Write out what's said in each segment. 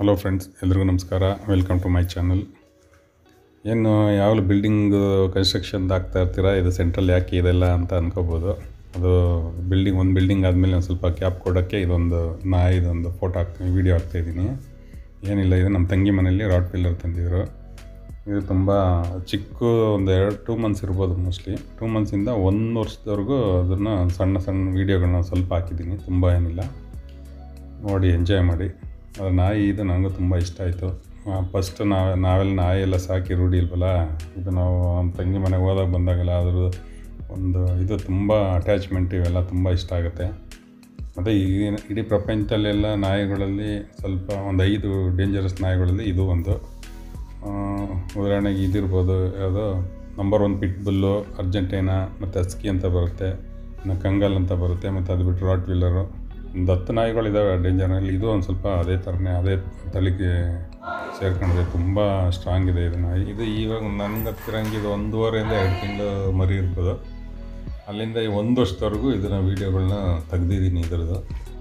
Hello friends ಎಲ್ರಿಗೂ ನಮಸ್ಕಾರ welcome to my channel ಏನು ಯಾವಾಗಲೂ ಬಿಲ್ಡಿಂಗ್ ಕನ್ಸ್ಟ್ರಕ್ಷನ್ದು ಆಗ್ತಾ ಇರ್ತೀರಾ ಇದು ಸೆಂಟ್ರಲ್ ಯಾಕೆ ಇದೆಲ್ಲ ಅಂತ ಅನ್ಕೋಬೋದು ಅದು ಬಿಲ್ಡಿಂಗ್ ಒಂದು ಬಿಲ್ಡಿಂಗ್ ಆದಮೇಲೆ ಒಂದು ಸ್ವಲ್ಪ ಕ್ಯಾಪ್ ಕೊಡೋಕ್ಕೆ ಇದೊಂದು ನಾ ಇದೊಂದು ಫೋಟೋ ಹಾಕ್ತೀನಿ ವೀಡಿಯೋ ಹಾಕ್ತಾಯಿದ್ದೀನಿ ಏನಿಲ್ಲ ಇದು ನಮ್ಮ ತಂಗಿ ಮನೇಲಿ ರಾಡ್ ಪಿಲ್ಲರ್ ತಂದಿದ್ರು ಇದು ತುಂಬ ಚಿಕ್ಕ ಒಂದು ಎರಡು ಟೂ ಮಂತ್ಸ್ ಇರ್ಬೋದು ಮೋಸ್ಟ್ಲಿ ಟೂ ಮಂತ್ಸಿಂದ ಒಂದು ವರ್ಷದವರೆಗೂ ಅದನ್ನು ಸಣ್ಣ ಸಣ್ಣ ವೀಡಿಯೋಗಳನ್ನ ಸ್ವಲ್ಪ ಹಾಕಿದ್ದೀನಿ ತುಂಬ ಏನಿಲ್ಲ ನೋಡಿ ಎಂಜಾಯ್ ಮಾಡಿ ಅದು ನಾಯಿ ಇದು ನನಗೂ ತುಂಬ ಇಷ್ಟ ಆಯಿತು ಫಸ್ಟ್ ನಾವು ನಾವೆಲ್ಲ ನಾಯಿ ಎಲ್ಲ ಸಾಕಿ ರೂಢಿ ಇಲ್ವಲ್ಲ ಇದು ನಾವು ನಮ್ಮ ತಂಗಿ ಮನೆಗೆ ಹೋದಾಗ ಬಂದಾಗೆಲ್ಲ ಅದ್ರ ಒಂದು ಇದು ತುಂಬ ಅಟ್ಯಾಚ್ಮೆಂಟ್ ಇವೆಲ್ಲ ತುಂಬ ಇಷ್ಟ ಆಗುತ್ತೆ ಮತ್ತು ಈಗಿನ ಇಡೀ ಪ್ರಪಂಚದಲ್ಲೆಲ್ಲ ನಾಯಿಗಳಲ್ಲಿ ಸ್ವಲ್ಪ ಒಂದು ಐದು ಡೇಂಜರಸ್ ನಾಯಿಗಳಲ್ಲಿ ಇದು ಒಂದು ಆ, ಉದಾಹರಣೆಗೆ ಇದಿರ್ಬೋದು ಯಾವುದೋ number one pit bull Argentina ಮತ್ತು ಅಸ್ಕಿ ಅಂತ ಬರುತ್ತೆ ಇನ್ನು ಕಂಗಲ್ ಅಂತ ಬರುತ್ತೆ ಮತ್ತು ಅದು ಬಿಟ್ಟು ರಾಟ್ ವೀಲರು ಒಂದು ಹತ್ತು ನಾಯಿಗಳಿದ್ದಾವೆ ಡೇಂಜರ್ನಲ್ಲಿ ಇದು ಒಂದು ಸ್ವಲ್ಪ ಅದೇ ಥರನೇ ಅದೇ ತಲೆಗೆ ಸೇರ್ಕೊಂಡಿದೆ ತುಂಬ ಸ್ಟ್ರಾಂಗ್ ಇದೆ ಇದು ನಾಯಿ ಇದು ಇವಾಗ ನನಗೆ ಹತ್ತಿರಂಗೆ ಇದು ಒಂದೂವರೆಯಿಂದ ಎರಡು ತಿಂಗಳು ಮರಿ ಇರ್ಬೋದು ಅಲ್ಲಿಂದ ಈ ಒಂದು ವರ್ಷದವರೆಗೂ ಇದನ್ನ ವೀಡಿಯೋಗಳನ್ನ ತೆಗ್ದಿದ್ದೀನಿ ಇದ್ರದ್ದು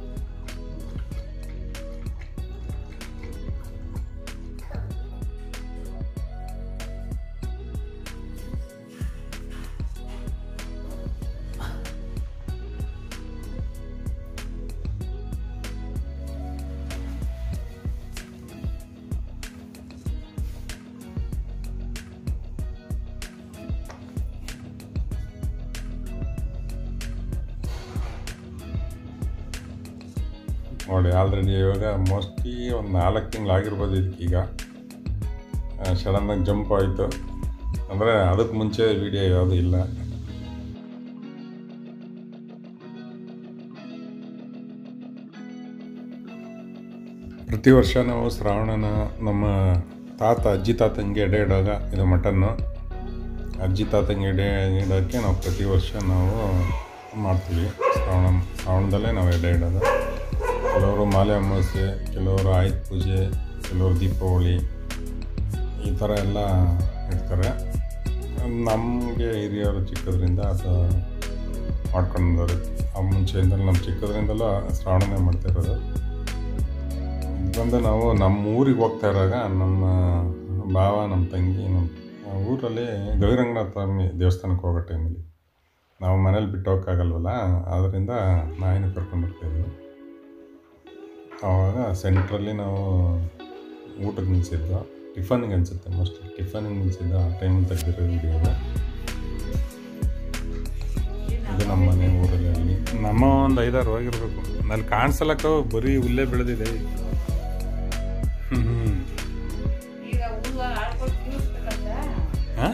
ನೋಡಿ ಆಲ್ರೆಡಿ ಇವಾಗ ಮೋಸ್ಟ್ಲಿ ಒಂದು ನಾಲ್ಕು ತಿಂಗಳು ಆಗಿರ್ಬೋದು ಇದಕ್ಕೀಗ ಸಡನ್ನಾಗಿ ಜಂಪ್ ಆಯಿತು ಅಂದರೆ ಅದಕ್ಕೆ ಮುಂಚೆ ವಿಡಿಯೋ ಯಾವುದೂ ಇಲ್ಲ ಪ್ರತಿ ವರ್ಷ ನಾವು ಶ್ರಾವಣನ ನಮ್ಮ ತಾತ ಅಜ್ಜಿ ತಾತಂಗೆ ಎಡೆ ಇಡುವಾಗ ಇದು ಮಟನ್ನು ಅಜ್ಜಿ ತಾತಂಗೆ ಎಡೆ ಇಡೋಕ್ಕೆ ನಾವು ಪ್ರತಿ ವರ್ಷ ನಾವು ಮಾಡ್ತೀವಿ ಶ್ರಾವಣ ಶ್ರಾವಣದಲ್ಲೇ ನಾವು ಎಡೆ ಇಡೋದು ಕೆಲವರು ಮಾಲೆ ಅಮಾವಾಸ್ಯೆ ಕೆಲವರು ಆಯುಧ ಪೂಜೆ ಕೆಲವರು ದೀಪಾವಳಿ ಈ ಥರ ಎಲ್ಲ ಇಡ್ತಾರೆ ನಮಗೆ ಹಿರಿಯರು ಚಿಕ್ಕದ್ರಿಂದ ಅದು ಮಾಡ್ಕೊಂಡು ಬರುತ್ತೆ ಆ ಮುಂಚೆಯಿಂದಲೂ ನಮ್ಮ ಚಿಕ್ಕದ್ರಿಂದಲೂ ಶ್ರಾವಣನೇ ಮಾಡ್ತಾ ಇರೋದು ಬಂದು ನಾವು ನಮ್ಮ ಊರಿಗೆ ಹೋಗ್ತಾ ಇರುವಾಗ ನಮ್ಮ ಭಾವ ನಮ್ಮ ತಂಗಿ ನಮ್ಮ ಊರಲ್ಲಿ ಗವಿರಂಗನಾಥ ಸ್ವಾಮಿ ದೇವಸ್ಥಾನಕ್ಕೆ ಹೋಗೋ ಟೈಮಲ್ಲಿ ನಾವು ಮನೇಲಿ ಬಿಟ್ಟು ಹೋಗೋಕ್ಕಾಗಲ್ವಲ್ಲ ಆದ್ದರಿಂದ ನಾಯಿನ ಕರ್ಕೊಂಡು ಹೋಗ್ತಾಯಿದ್ವಿ ಆವಾಗ ಸೆಂಟ್ರಲ್ಲಿ ನಾವು ಊಟಕ್ಕೆ ನಿಲ್ಲಿಸಿದ್ದು ಟಿಫನ್ಗೆ ಅನಿಸುತ್ತೆ ಮೋಸ್ಟ್ಲಿ ಟಿಫನ್ಗೆ ನಿಲ್ಲಿಸಿದ್ದು ಆ ಟೈಮಲ್ಲಿ ತೆಗೆದಿರೋ ವಿಡಿಯೋ ಇದು ನಮ್ಮ ಮನೆ ಊರಲ್ಲಿ ಅಲ್ಲಿ ನಮ್ಮ ಒಂದು ಐದಾರು ಹೋಗಿರ್ಬೇಕು ನಲ್ಲಿ ಕಾಣಿಸಲಕ್ಕ ಬರೀ ಹುಲ್ಲೇ ಬೆಳೆದಿದೆ ಹ್ಞೂ ಈಗ ಹೂವ ಹಾಕ್ಬಿಟ್ಟು ಕಿವುಚ್ಬೇಕಂತ ಹಾಂ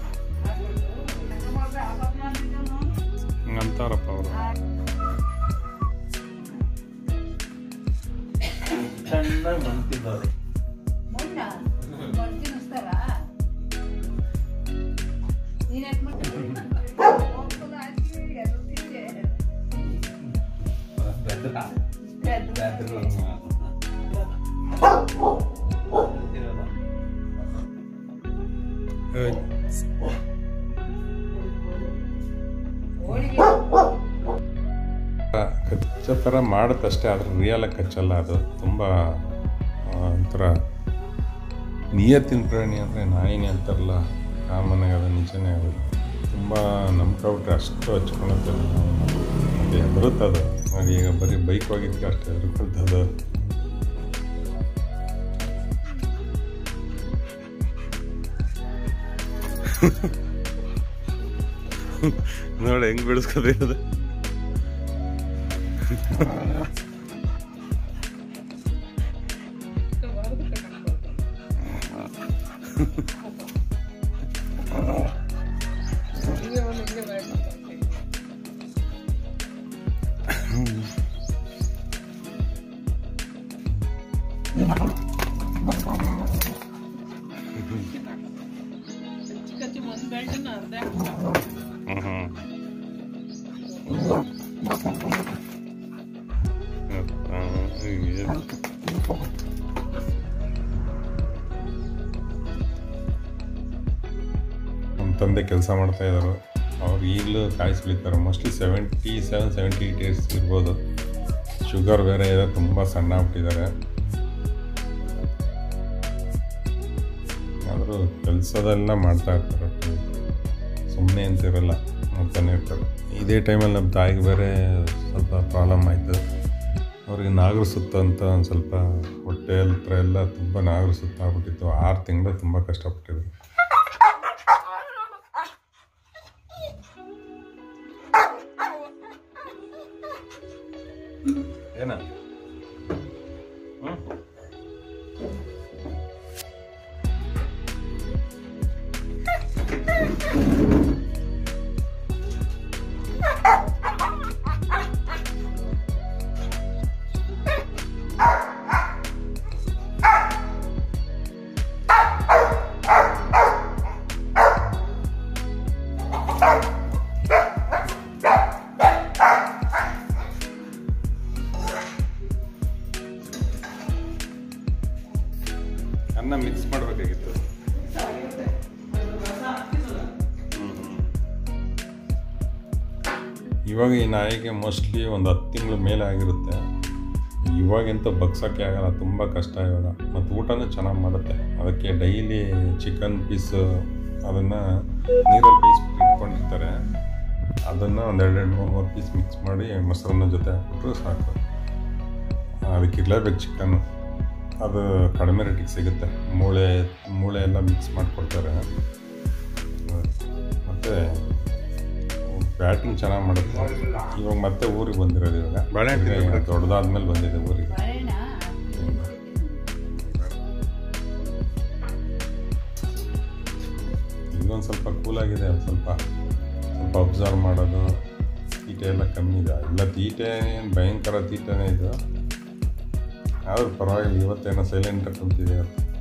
ಹಾಕ್ಬಿಟ್ಟು ಹಂಗಂತಾರಪ್ಪ ಅವರು ಚೆನ್ನಾಗಿ ಮಂತಿದ್ದಾರೆ ಮೊನ್ನ ಮೊನ್ನ ತಿನ್ನಿಸ್ತಾರ ನೀನ್ ಯಾಕೆ ಮಾಡ್ತೀಯ? ಹೋಗ್ತದ ಹಾಕಿ, ಅದು ತಿಂದೆ. ಬೆದ್ರ ಬೆದ್ರು. ಹೋಳಿಗೆ ಕಚ್ಚೋ ಥರ ಮಾಡುತ್ತಷ್ಟೇ ಆದರೆ ರಿಯಲಾಗಿ ಕಚ್ಚಲ್ಲ ಅದು ತುಂಬ ಆ, ಒಂಥರ ನಿಯತ್ತಿನ ಪ್ರಾಣಿ ಅಂದರೆ ನಾಯಿನೇ ಅಂತಾರಲ್ಲ ಆ ಮನೆಗೆ ಅದು ನಿಜನೇ ಅದು ತುಂಬ ನಂಬ್ಕೊಬಿಟ್ರೆ ಅಷ್ಟು ಹಚ್ಕೊಳುತ್ತೆ ಮತ್ತು ಹೆದರುತ್ತದು ಅದು ಈಗ ಬರೀ ಬೈಕ್ ಹೋಗಿದ್ದಕ್ಕೆ ಅಷ್ಟು ಹೆದರ್ಕೊಳ್ತದು ನೋಡಿ ಹೆಂಗೆ ಬಿಡಿಸ್ಕೋದು ಅದು ನಮ್ಮ ತಂದೆ ಕೆಲಸ ಮಾಡ್ತಾ ಇದ್ದಾರೆ ಅವ್ರು ಈಗಲೂ ಕಾಯಿ ಸುಲಿತಾರೆ mostly seventy seven seventy eight years ಇರ್ಬೋದು ಶುಗರ್ ಬೇರೆ ಇದೆ ತುಂಬ ಸಣ್ಣ ಆಗ್ಬಿಟ್ಟಿದ್ದಾರೆ ಆದರೂ ಕೆಲಸದೆಲ್ಲ ಮಾಡ್ತಾ ಇರ್ತಾರೆ ಸುಮ್ಮನೆ ಅಂತಿರಲ್ಲ ಮಾಡ್ತಾನೆ ಇರ್ತಾರೆ ಇದೇ ಟೈಮಲ್ಲಿ ನಮ್ಮ ತಾಯಿಗೆ ಬೇರೆ ಸ್ವಲ್ಪ ಪ್ರಾಬ್ಲಮ್ ಆಯಿತು ಅವ್ರಿಗೆ ನಾಗರ ಸುತ್ತ ಅಂತ ಒಂದು ಸ್ವಲ್ಪ ಹೊಟ್ಟೆ ಹತ್ರ ಎಲ್ಲ ತುಂಬ ನಾಗರ ಸುತ್ತ ಆಗ್ಬಿಟ್ಟಿತ್ತು ಆರು ತಿಂಗಳು ತುಂಬ ಕಷ್ಟಪಟ್ಟಿದ್ರು ಏನ ಹ್ಮ್? ಅನ್ನ ಮಿಕ್ಸ್ ಮಾಡಬೇಕಾಗಿತ್ತು ಇವಾಗ ಈ ನಾಯಿಗೆ ಮೋಸ್ಟ್ಲಿ ಒಂದು ಹತ್ತು ತಿಂಗಳ ಮೇಲೆ ಆಗಿರುತ್ತೆ ಇವಾಗೆಂತ ಬಗ್ಸೋಕ್ಕೆ ಆಗಲ್ಲ ತುಂಬ ಕಷ್ಟ ಇವಾಗ ಮತ್ತು ಊಟನೂ ಚೆನ್ನಾಗಿ ಮಾಡುತ್ತೆ ಅದಕ್ಕೆ ಡೈಲಿ ಚಿಕನ್ ಪೀಸು ಅದನ್ನು ನೀರಲ್ಲಿ ಬೇಯಿಸ್ಬಿಟ್ಟು ಇಟ್ಕೊಂಡಿರ್ತಾರೆ ಅದನ್ನು ಒಂದು ಎರಡು ಎರಡು ಮೂರು ಮೂರು ಪೀಸ್ ಮಿಕ್ಸ್ ಮಾಡಿ ಮೊಸರನ್ನ ಜೊತೆ ಹಾಕ್ಬಿಟ್ರು ಸಾಕು ಅದಕ್ಕೆ ಇರಲೇಬೇಕು ಚಿಕನ್ನು ಅದು ಕಡಿಮೆ ರೇಟಿಗೆ ಸಿಗುತ್ತೆ ಮೂಳೆ ಮೂಳೆ ಎಲ್ಲ ಮಿಕ್ಸ್ ಮಾಡಿಕೊಡ್ತಾರೆ ಮತ್ತು ಬ್ಯಾಟಿಂಗ್ ಚೆನ್ನಾಗಿ ಮಾಡುತ್ತೆ ಇವಾಗ ಮತ್ತೆ ಊರಿಗೆ ಬಂದಿರೋದು ಇವಾಗ ಈಗ ದೊಡ್ಡದಾದ್ಮೇಲೆ ಬಂದಿದೆ ಊರಿಗೆ ಬಾಳೆಹಣ್ಣ ಇನ್ನೊಂದು ಸ್ವಲ್ಪ ಕೂಲಾಗಿದೆ ಒಂದು ಸ್ವಲ್ಪ ಸ್ವಲ್ಪ ಅಬ್ಸರ್ವ್ ಮಾಡೋದು ತೀಟೆ ಎಲ್ಲ ಕಮ್ಮಿ ಇದೆ ಇಲ್ಲ ತೀಟೆ ಏನು ಭಯಂಕರ ತೀಟೆನೇ ಇದು ಆದ್ರೂ ಪರವಾಗಿಲ್ಲ ಇವತ್ತೇನೋ ಸೈಲೆಂಟ್ ಕುಂತಿದೆ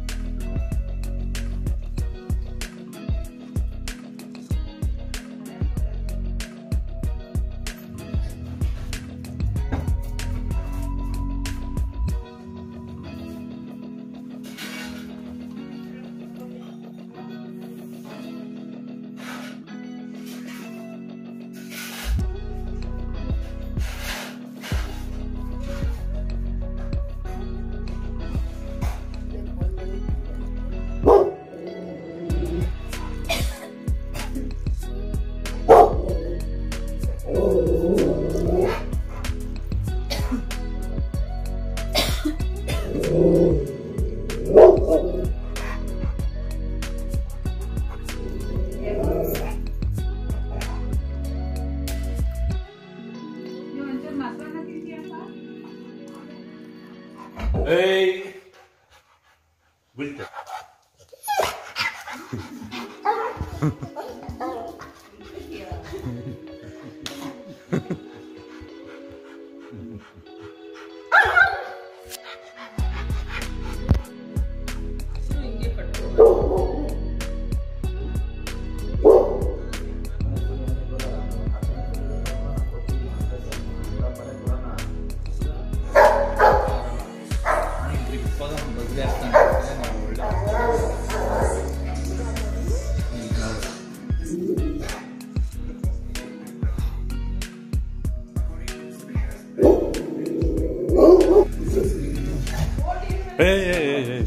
ನೀವು ಒಂಚೂರು ಮೊಸರನ್ನ ತಿಂತೀಯಪ್ಪ ಏಯ್ ಬಿಡ್ತೆ ಏಯ್ ಏಯ್ ಏಯ್ ಏಯ್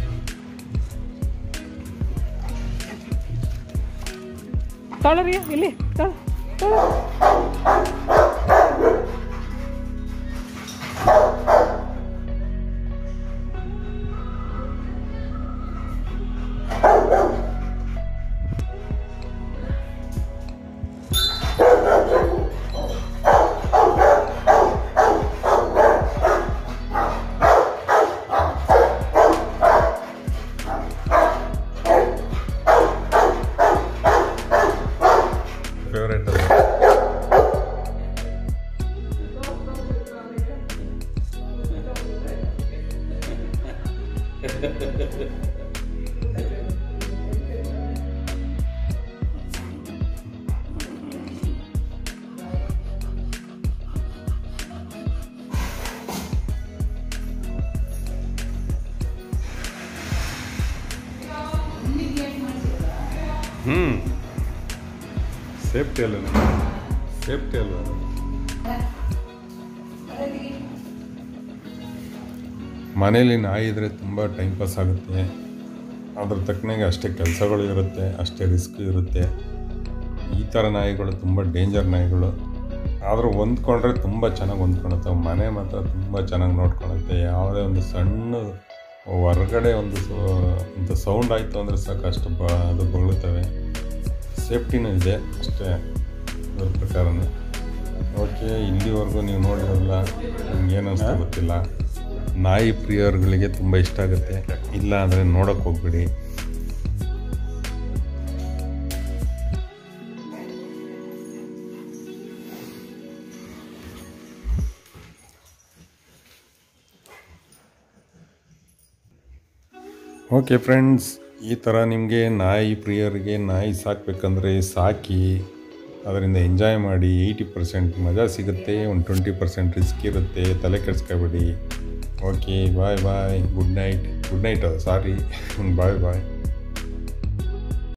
ತೊಳರಿ ಇಲ್ಲಿ ತೊಳ ತೊಳ ಫೇವ್ರೇಟ್ ಅದು ಹ್ಞೂ ಸೇಫ್ಟಿ ಅಲ್ಲ ಸೇಫ್ಟಿ ಅಲ್ವಾ ಮನೇಲಿ ನಾಯಿ ಇದ್ರೆ ತುಂಬ ಟೈಮ್ ಪಾಸ್ ಆಗುತ್ತೆ ಅದ್ರ ತಕ್ಕನಾಗೆ ಅಷ್ಟೇ ಕೆಲಸಗಳು ಇರುತ್ತೆ ಅಷ್ಟೇ ರಿಸ್ಕ್ ಇರುತ್ತೆ ಈ ಥರ ನಾಯಿಗಳು ತುಂಬ ಡೇಂಜರ್ ನಾಯಿಗಳು ಆದರೂ ಹೊಂದ್ಕೊಂಡ್ರೆ ತುಂಬ ಚೆನ್ನಾಗಿ ಹೊಂದ್ಕೊಳುತ್ತೆ ಮನೆ ಮಾತ್ರ ತುಂಬ ಚೆನ್ನಾಗಿ ನೋಡ್ಕೊಳುತ್ತೆ ಯಾವುದೇ ಒಂದು ಸಣ್ಣ ಹೊರಗಡೆ ಒಂದು ಇಂಥ ಸೌಂಡ್ ಆಯಿತು ಅಂದರೆ ಸಾಕು ಅಷ್ಟು ಬ ಅದು ಬೊಗಳುತ್ತವೆ ಸೇಫ್ಟಿನೂ ಇದೆ ಅಷ್ಟೇ ಅದ್ರ ಪ್ರಕಾರನೇ ಓಕೆ ಇಲ್ಲಿವರೆಗೂ ನೀವು ನೋಡಿರಲ್ಲ ನಿಮ್ಗೆ ಏನು ಅನಿಸ್ತಾ ಗೊತ್ತಿಲ್ಲ ನಾಯಿ ಪ್ರಿಯರುಗಳಿಗೆ ತುಂಬ ಇಷ್ಟ ಆಗುತ್ತೆ ಇಲ್ಲ ಅಂದರೆ ನೋಡೋಕ್ಕೆ ಹೋಗ್ಬೇಡಿ ಓಕೆ ಫ್ರೆಂಡ್ಸ್ ಈ ಥರ ನಿಮಗೆ ನಾಯಿ ಪ್ರಿಯರಿಗೆ ನಾಯಿ ಸಾಕಬೇಕಂದ್ರೆ ಸಾಕಿ ಅದರಿಂದ ಎಂಜಾಯ್ ಮಾಡಿ ಏಯ್ಟಿ ಪರ್ಸೆಂಟ್ ಮಜಾ ಸಿಗುತ್ತೆ ಒಂದು ಟ್ವೆಂಟಿ ಪರ್ಸೆಂಟ್ ರಿಸ್ಕ್ ಇರುತ್ತೆ ತಲೆ ಕೆಡಿಸ್ಕೋಬೇಡಿ okay bye bye good night good night sorry bye ಬಾಯ್